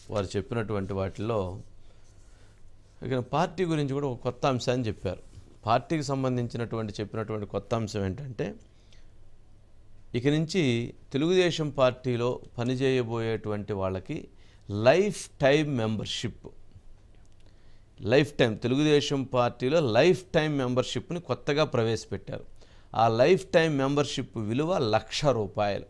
వారు చెప్పినటువంటి వాటిల్లో ఇక పార్టీ గురించి కూడా ఒక కొత్త అంశాన్ని చెప్పారు పార్టీకి సంబంధించినటువంటి చెప్పినటువంటి కొత్త అంశం ఏంటంటే ఇక నుంచి తెలుగుదేశం పార్టీలో పనిచేయబోయేటువంటి వాళ్ళకి lifetime membership lifetime Telugu Desam పార్టీలో లైఫ్ టైం మెంబర్షిప్ని కొత్తగా ప్రవేశపెట్టారు ఆ లైఫ్ టైం మెంబర్షిప్ విలువ లక్ష రూపాయలు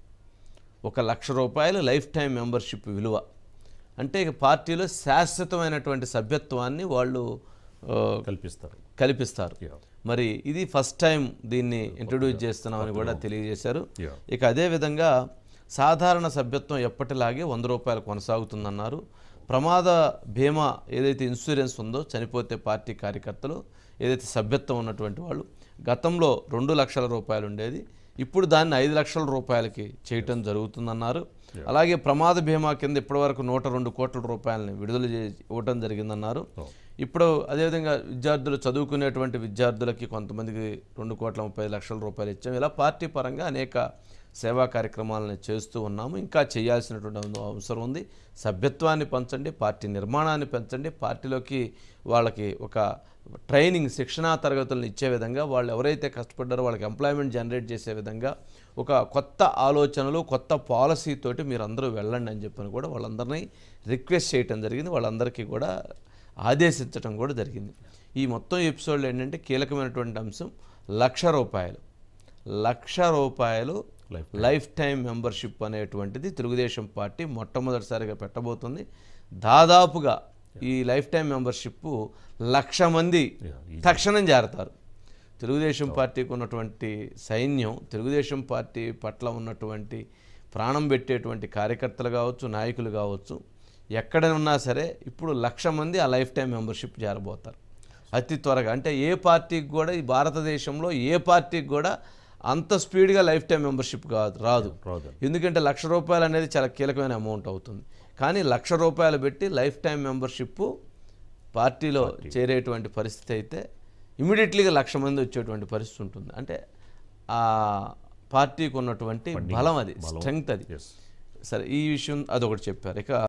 ఒక లక్ష రూపాయలు లైఫ్ టైం మెంబర్షిప్ విలువ అంటే ఇక పార్టీలో శాశ్వతమైనటువంటి సభ్యత్వాన్ని వాళ్ళు ఆ, కల్పిస్తారు కల్పిస్తారు Yeah. మరి ఇది ఫస్ట్ టైం దీన్ని ఇంట్రొడ్యూస్ చేస్తున్నామని కూడా తెలియజేశారు Yeah. ఇక అదేవిధంగా సాధారణ సభ్యత్వం ఎప్పటిలాగే వంద రూపాయలు కొనసాగుతుందన్నారు ప్రమాద బీమా ఏదైతే ఇన్సూరెన్స్ ఉందో చనిపోతే పార్టీ కార్యకర్తలు ఏదైతే సభ్యత్వం ఉన్నటువంటి వాళ్ళు గతంలో రెండు లక్షల రూపాయలు ఉండేది ఇప్పుడు దాన్ని ఐదు లక్షల రూపాయలకి చేయటం జరుగుతుందన్నారు అలాగే ప్రమాద బీమా కింద ఇప్పటివరకు నూట రెండు కోట్ల రూపాయలని విడుదల చే ఇవ్వటం జరిగిందన్నారు ఇప్పుడు అదేవిధంగా విద్యార్థులు చదువుకునేటువంటి విద్యార్థులకి కొంతమందికి రెండు కోట్ల ముప్పై లక్షల రూపాయలు ఇచ్చాం ఇలా పార్టీ పరంగా అనేక సేవా కార్యక్రమాలను చేస్తూ ఉన్నాము ఇంకా చేయాల్సినటువంటి అవ- అవసరం ఉంది సభ్యత్వాన్ని పెంచండి పార్టీ నిర్మాణాన్ని పెంచండి పార్టీలోకి వాళ్ళకి ఒక ట్రైనింగ్ శిక్షణా తరగతులను ఇచ్చే విధంగా వాళ్ళు ఎవరైతే కష్టపడ్డారో వాళ్ళకి ఎంప్లాయ్మెంట్ జనరేట్ చేసే విధంగా ఒక కొత్త ఆలోచనలు కొత్త పాలసీ తోటి మీరు అందరూ వెళ్ళండి అని చెప్పని కూడా వాళ్ళందరినీ రిక్వెస్ట్ చేయటం జరిగింది వాళ్ళందరికీ కూడా ఆదేశించడం కూడా జరిగింది ఈ మొత్తం ఎపిసోడ్లో ఏంటంటే కీలకమైనటువంటి అంశం లక్ష రూపాయలు లక్ష రూపాయలు Life లైఫ్ టైం మెంబర్షిప్ అనేటువంటిది తెలుగుదేశం పార్టీ మొట్టమొదటిసారిగా పెట్టబోతుంది దాదాపుగా ఈ లైఫ్ టైం మెంబర్షిప్ లక్ష మంది Yeah, తక్షణం చేరతారు తెలుగుదేశం పార్టీకి ఉన్నటువంటి సైన్యం తెలుగుదేశం పార్టీ పట్ల ఉన్నటువంటి ప్రాణం పెట్టేటువంటి కార్యకర్తలు కావచ్చు నాయకులు కావచ్చు ఎక్కడ ఉన్నా సరే ఇప్పుడు లక్ష మంది ఆ లైఫ్ టైం మెంబర్షిప్ చేరబోతారు అతి త్వరగా అంటే ఏ పార్టీకి కూడా ఈ భారతదేశంలో ఏ పార్టీకి కూడా అంత స్పీడ్గా లైఫ్ టైం మెంబర్షిప్ కాదు రాదు రాదు. ఎందుకంటే లక్ష రూపాయలు అనేది చాలా కీలకమైన అమౌంట్ అవుతుంది కానీ లక్ష రూపాయలు పెట్టి లైఫ్ టైం మెంబర్షిప్ పార్టీలో చేరేటువంటి పరిస్థితి అయితే ఇమీడియట్లీగా లక్ష మంది వచ్చేటువంటి పరిస్థితి ఉంటుంది అంటే ఆ పార్టీకి ఉన్నటువంటి బలం అది స్ట్రెంగ్త్ అది ఎస్ సరే ఈ విషయం అదొకటి చెప్పారు ఇక